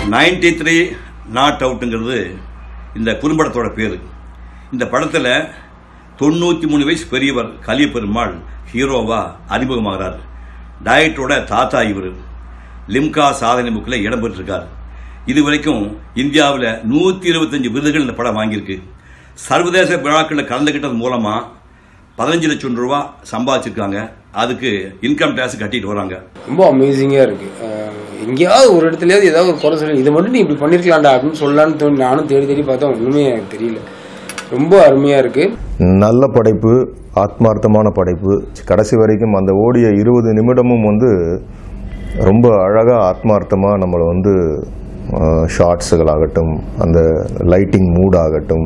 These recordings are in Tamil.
நைன்டி த்ரீ நாட் அவுட்டுங்கிறது இந்த குறும்படத்தோட பேர் இந்த படத்தில் தொண்ணூற்றி மூணு வயசு பெரியவர் கலிய பெருமாள் ஹீரோவா அறிமுகமாகிறார் டயட்டோட தாத்தா இவர் லிம்கா சாதனை புக்கில் இடம் பெற்றிருக்கார் இது வரைக்கும் இந்தியாவில் நூற்றி இருபத்தஞ்சு விருதுகள் இந்த படம் வாங்கியிருக்கு சர்வதேச விழாக்களில் கலந்துக்கிட்டது மூலமாக பதினஞ்சு லட்சம் ரூபா சம்பாதிச்சிருக்காங்க அதுக்கு இன்கம் டேக்ஸ் கட்டிட்டு வராங்க ரொம்ப அமேசிங்காக இருக்குது எங்கேயாவது ஒரு இடத்துலயாவது ஏதாவது ஒரு குறை சொல்லி இதை மட்டும் நீ இப்படி பண்ணியிருக்கலாம்டா அப்படின்னு சொல்லலான்னு தோணி நானும் தேடி தேடி பார்த்தா ஒன்றுமே எனக்கு தெரியல ரொம்ப அருமையாக இருக்குது நல்ல படைப்பு ஆத்மார்த்தமான படைப்பு கடைசி வரைக்கும் அந்த ஓடிய இருபது நிமிடமும் வந்து ரொம்ப அழகாக ஆத்மார்த்தமாக நம்மளை வந்து ஷார்ட்ஸுகளாகட்டும் அந்த லைட்டிங் மூட் ஆகட்டும்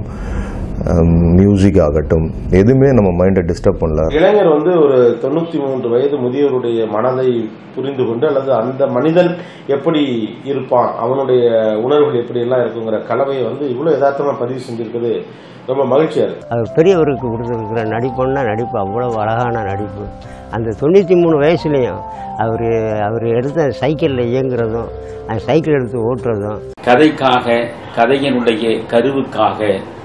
மியூசிக் ஆகட்டும் எதுவுமே நம்ம மைண்டை டிஸ்டர்ப் பண்ணல இளைஞர் வந்து ஒரு தொண்ணூத்தி மூன்று வயது முதியவருடைய மனதை புரிந்து கொண்டு அல்லது அந்த மனிதன் எப்படி இருப்பான் அவனுடைய உணர்வுகள் எப்படி எல்லாம் இருக்குங்கிற கலவையை வந்து இவ்வளவு யதார்த்தமா பதிவு செஞ்சிருக்கிறது ரொம்ப மகிழ்ச்சியா இருக்கு அவர் பெரியவருக்கு கொடுத்துருக்கிற நடிப்புன்னா நடிப்பு அவ்வளவு அழகான நடிப்பு அந்த தொண்ணூற்றி மூணு வயசுலேயும் அவர் அவர் எடுத்த சைக்கிளில் இயங்குறதும் அந்த சைக்கிள் எடுத்து ஓட்டுறதும் கதைக்காக கதையினுடைய கருவுக்காக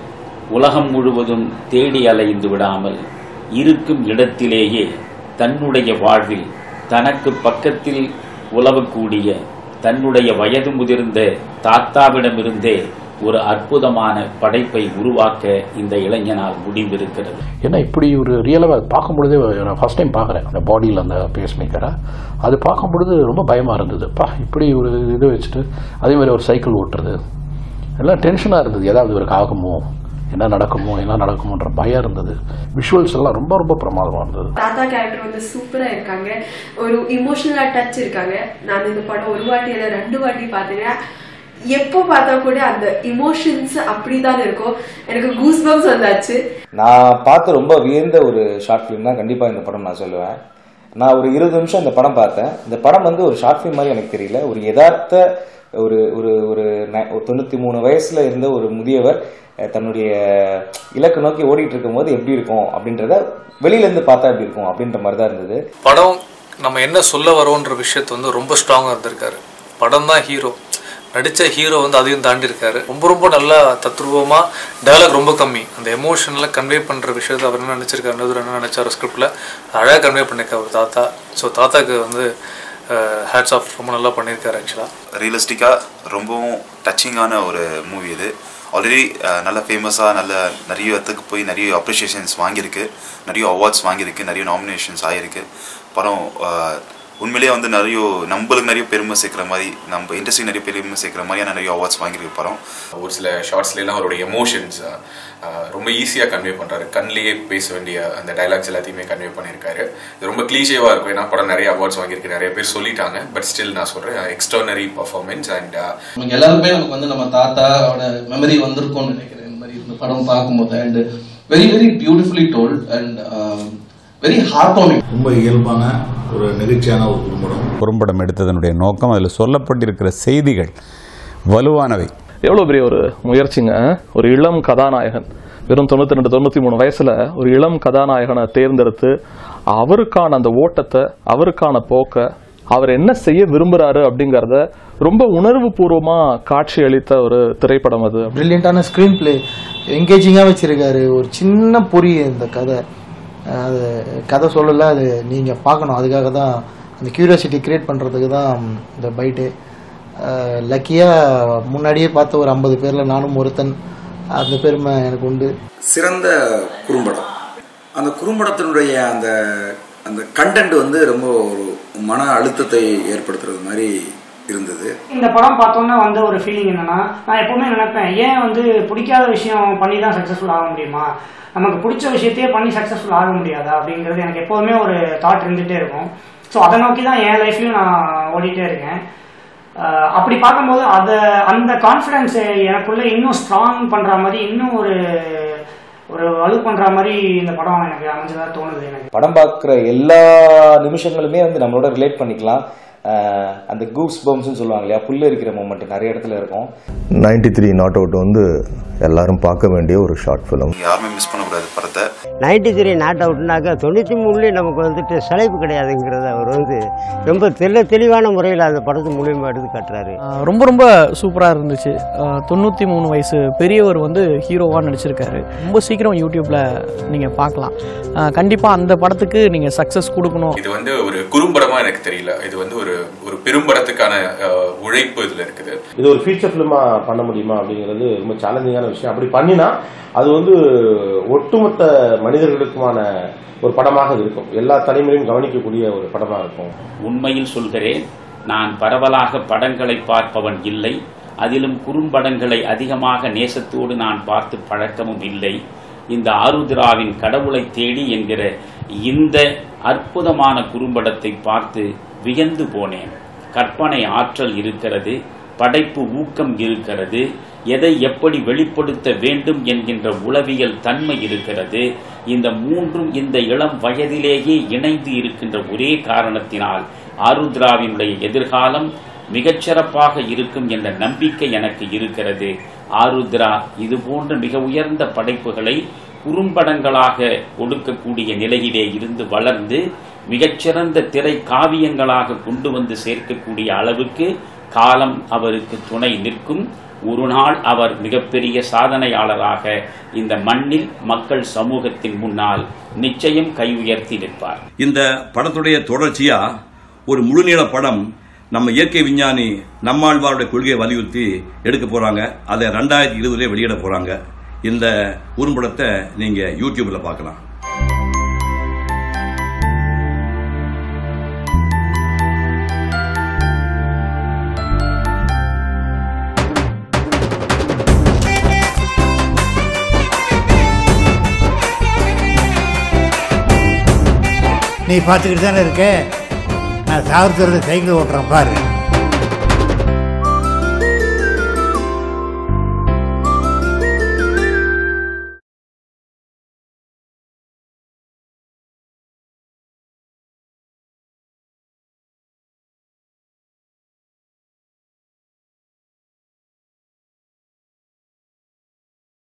உலகம் முழுவதும் தேடி அலைந்து விடாமல் இருக்கும் இடத்திலேயே தன்னுடைய வாழ்வில் தனக்கு பக்கத்தில் உலவக்கூடிய தன்னுடைய வயது முதிர்ந்த தாத்தாவிடமிருந்தே ஒரு அற்புதமான படைப்பை உருவாக்க இந்த இளைஞனால் முடிந்திருக்கிறது ஏன்னா இப்படி ஒரு ரியலாக பார்க்கும் பொழுதே நான் ஃபஸ்ட் டைம் பார்க்குறேன் அந்த பாடியில் அந்த பேஸ் மேக்கரை அது பார்க்கும் பொழுது ரொம்ப பயமாக இருந்தது பா இப்படி ஒரு இது வச்சுட்டு அதே மாதிரி ஒரு சைக்கிள் ஓட்டுறது எல்லாம் டென்ஷனாக இருந்தது ஏதாவது இவருக்கு ஆகுமோ என்ன நடக்குமோ என்ன நடக்குமோன்ற பயம் இருந்தது விஷுவல்ஸ் எல்லாம் ரொம்ப ரொம்ப பிரமாதமாக இருந்தது தாத்தா கேரக்டர் வந்து சூப்பரா இருக்காங்க ஒரு இமோஷனலா டச் இருக்காங்க நான் இந்த படம் ஒரு வாட்டி இல்ல ரெண்டு வாட்டி பார்த்தேன் எப்போ பார்த்தா கூட அந்த இமோஷன்ஸ் அப்படிதான் இருக்கும் எனக்கு கூஸ் பம்ஸ் வந்தாச்சு நான் பார்த்து ரொம்ப வியந்த ஒரு ஷார்ட் ஃபிலிம் தான் கண்டிப்பாக இந்த படம் நான் சொல்லுவேன் நான் ஒரு இருபது நிமிஷம் இந்த படம் பார்த்தேன் இந்த படம் வந்து ஒரு ஷார்ட் ஃபிலிம் மாதிரி எனக்கு தெரியல ஒரு யதார்த்த ஒரு ஒரு ஒரு ந- ஒரு தொண்ணூற்றி மூணு வயசில் இருந்த ஒரு முதியவர் அஹ், தன்னுடைய இலக்கு நோக்கி ஓடிட்டு இருக்கும்போது எப்படி இருக்கும் அப்படின்றத வெளியிலேருந்து பார்த்தா எப்படி இருக்கும் அப்படின்ற மாதிரி தான் இருந்தது படம் நம்ம என்ன சொல்ல வரோன்ற விஷயத்தை வந்து ரொம்ப ஸ்ட்ராங்காக இருந்திருக்காரு படம் தான் ஹீரோ நடித்த ஹீரோ வந்து அதையும் தாண்டி இருக்காரு ரொம்ப ரொம்ப நல்லா தத்ரூபமாக டயலாக் ரொம்ப கம்மி அந்த எமோஷனில் கன்வே பண்ணுற விஷயத்தை அவர் என்ன நினச்சிருக்காரு என்ன நினச்சார் ஸ்கிரிப்டில் அழகாக கன்வே பண்ணியிருக்காரு அவர் தாத்தா ஸோ தாத்தாக்கு வந்து ஹேட்ஸ் ஆஃப் ரொம்ப நல்லா பண்ணியிருக்காரு ஆக்சுவலாக ரியலிஸ்டிக்காக ரொம்பவும் டச்சிங்கான ஒரு மூவி இது ஆல்ரெடி நல்ல ஃபேமஸாக நல்ல நிறைய இடத்துக்கு போய் நிறைய அப்ரிஷியேஷன்ஸ் வாங்கியிருக்கு நிறைய அவார்ட்ஸ் வாங்கியிருக்கு நிறைய நாமினேஷன்ஸ் ஆகிருக்கு படம் அஹ், உண்மையிலேயே வந்து நிறைய நம்மளுக்கு நிறைய பெருமை சேர்க்குற மாதிரி நம்ம இண்டஸ்ட்ரி நிறைய பெருமை சேர்க்குற மாதிரியான நிறைய அவார்ட்ஸ் வாங்கியிருக்கு படம் ஒரு சில ஷார்ட்ஸ்லாம் அவரோட எமோஷன்ஸ் ரொம்ப ஈஸியாக கன்வே பண்ணுறாரு கண்ணிலேயே பேச வேண்டிய அந்த டைலாக்ஸ் எல்லாத்தையுமே கன்வே பண்ணியிருக்காரு இது ரொம்ப கிளீஷேவாக இருக்கும் ஏன்னா படம் நிறைய அவார்ட்ஸ் வாங்கியிருக்கு நிறைய பேர் சொல்லிட்டாங்க பட் ஸ்டில் நான் சொல்கிறேன் எக்ஸ்டர்னரி பர்ஃபார்மன்ஸ் அண்ட் நமக்கு எல்லாருக்குமே நமக்கு வந்து நம்ம தாத்தாவோட மெமரி வந்திருக்கும்னு நினைக்கிறேன் இந்த மாதிரி இந்த படம் பார்க்கும்போது and very very beautifully told and very hard ரொம்ப இயல்பான ஒரு நெகிழ்ச்சியான ஒரு குறும்படம் குறும்படம் எடுத்ததனுடைய நோக்கம் அதில் சொல்லப்பட்டிருக்கிற செய்திகள் வலுவானவை எவ்வளோ பெரிய ஒரு முயற்சிங்க ஒரு இளம் கதாநாயகன் வெறும் தொண்ணூற்றி ரெண்டு தொண்ணூற்றி மூணு வயசில் ஒரு இளம் கதாநாயகனை தேர்ந்தெடுத்து அவருக்கான அந்த ஓட்டத்தை அவருக்கான போக்கை அவர் என்ன செய்ய விரும்புகிறாரு அப்படிங்கிறத ரொம்ப உணர்வு பூர்வமாக காட்சி அளித்த ஒரு திரைப்படம் அது பிரில்லியண்டான ஸ்க்ரீன் பிளே என்கேஜிங்காக வச்சிருக்காரு ஒரு சின்ன பொறி இந்த கதை அஹ் அது கதை சொல்லலை அது நீங்கள் பார்க்கணும் அதுக்காக தான் அந்த கியூரியாசிட்டி கிரியேட் பண்ணுறதுக்கு தான் இந்த பைட்டு லக்கியாக முன்னாடியே பார்த்த ஒரு ஐம்பது பேரில் நானும் ஒருத்தன் அந்த பெருமை எனக்கு உண்டு சிறந்த குறும்படம் அந்த குறும்படத்தினுடைய அந்த அந்த கண்டென்ட் வந்து ரொம்ப ஒரு மன அழுத்தத்தை ஏற்படுத்துறது மாதிரி இருந்தது இந்த படம் பார்த்தோன்னே வந்த ஒரு ஃபீலிங் என்னன்னா நான் எப்பவுமே நினைப்பேன் ஏன் வந்து பிடிக்காத விஷயம் பண்ணி தான் சக்ஸஸ்ஃபுல் ஆக முடியுமா நமக்கு பிடிச்ச விஷயத்தையே பண்ணி சக்ஸஸ்ஃபுல் ஆக முடியாதா அப்படிங்கிறது எனக்கு எப்போதுமே ஒரு தாட் இருந்துகிட்டே இருக்கும் ஸோ அதை நோக்கி தான் என் லைஃப்லையும் நான் ஓடிட்டே இருக்கேன் அஹ் அப்படி பார்க்கும்போது அதை அந்த கான்ஃபிடென்ஸ் எனக்குள்ள இன்னும் ஸ்ட்ராங் பண்ணுற மாதிரி இன்னும் ஒரு ஒரு வலு பண்ணுற மாதிரி இந்த படம் எனக்கு அமைஞ்சதா தோணுது எனக்கு படம் பார்க்குற எல்லா நிமிஷங்களுமே வந்து நம்மளோட ரிலேட் பண்ணிக்கலாம் அஹ் அந்த கூஸ் பம்ப்ஸ்னு சொல்லுவாங்க இல்லையா புல்லு இருக்கிற மூமெண்ட் நிறைய இடத்துல இருக்கும் நைன்டி த்ரீ நாட் அவுட் வந்து எல்லாரும் பார்க்க வேண்டிய ஒரு ஷார்ட் ஃபிலிம் யாருமே மிஸ் பண்ணக்கூடாது படத்தை நைன்டி த்ரீ நாட் அவுட்னாக்கா தொண்ணூற்றி மூணுலேயும் நமக்கு வந்துட்டு சளைப்பு கிடையாதுங்கிறத அவர் வந்து ரொம்ப தெல்ல தெளிவான முறையில் அந்த படத்து மூலியமாக எடுத்து காட்டுறாரு ஆஹ் ரொம்ப ரொம்ப சூப்பராக இருந்துச்சு ஆஹ் தொண்ணூற்றி மூணு வயசு பெரியவர் வந்து ஹீரோவாக நடிச்சிருக்காரு ரொம்ப சீக்கிரம் யூடியூப்பில் நீங்கள் பார்க்கலாம் கண்டிப்பாக அந்த படத்துக்கு நீங்கள் சக்ஸஸ் கொடுக்கணும் இது வந்து ஒரு குறும்படமா எனக்கு தெரியல இது வந்து ஒரு ஒரு பெரும்படத்துக்கான அஹ், உழைப்பு இதுல இருக்குது இது ஒரு ஃபீச்சர் ஃபிலிமா பண்ண முடியுமா அப்படிங்கிறது ரொம்ப சேலஞ்சிங்கான விஷயம் அப்படி பண்ணினா அது வந்து ஒட்டுமொத்த மனிதர்களுக்குமான ஒரு படமாக அது இருக்கும் எல்லா தலைமுறையும் கவனிக்கக்கூடிய ஒரு படமா இருக்கும் உண்மையில் சொல்கிறேன் நான் பரவலாக படங்களை பார்ப்பவன் இல்லை அதிலும் குறும்படங்களை அதிகமாக நேசத்தோடு நான் பார்த்து பழக்கமும் இல்லை இந்த ஆருத்ராவின் கடவுளை தேடி என்கிற இந்த அற்புதமான குறும்படத்தை பார்த்து வியந்து போனேன் கற்பனை ஆற்றல் இருக்கிறது படைப்பு ஊக்கம் இருக்கிறது எதை எப்படி வெளிப்படுத்த வேண்டும் என்கின்ற உளவியல் தன்மை இருக்கிறது இந்த மூன்றும் இந்த இளம் வயதிலேயே இணைந்து இருக்கின்ற ஒரே காரணத்தினால் ஆருத்ராவினுடைய எதிர்காலம் மிகச்சிறப்பாக இருக்கும் என்ற நம்பிக்கை எனக்கு இருக்கிறது ஆருத்ரா இது போன்ற மிக உயர்ந்த படைப்புகளை குறும்படங்களாக கொடுக்கக்கூடிய நிலையிலே இருந்து வளர்ந்து மிகச்சிறந்த திரை காவியங்களாக கொண்டு வந்து சேர்க்கக்கூடிய அளவுக்கு காலம் அவருக்கு துணை நிற்கும் ஒரு நாள் அவர் மிகப்பெரிய சாதனையாளராக இந்த மண்ணில் மக்கள் சமூகத்தின் முன்னால் நிச்சயம் கை உயர்த்தி நிற்பார் இந்த படத்துடைய தொடர்ச்சியா ஒரு முழுநீள படம் நம்ம இயற்கை விஞ்ஞானி நம்மாழ்வாருடைய கொள்கையை வலியுறுத்தி எடுக்க போறாங்க அதை ரெண்டாயிரத்தி இருபதுல வெளியிட போறாங்க இந்த குறும்படத்தை நீங்க யூடியூப்ல பார்க்கலாம் நீ பார்த்துக்கிட்டு தானே இருக்க நான் சாகரத்தில் சைக்கிள் ஓட்டுறேன் பாரு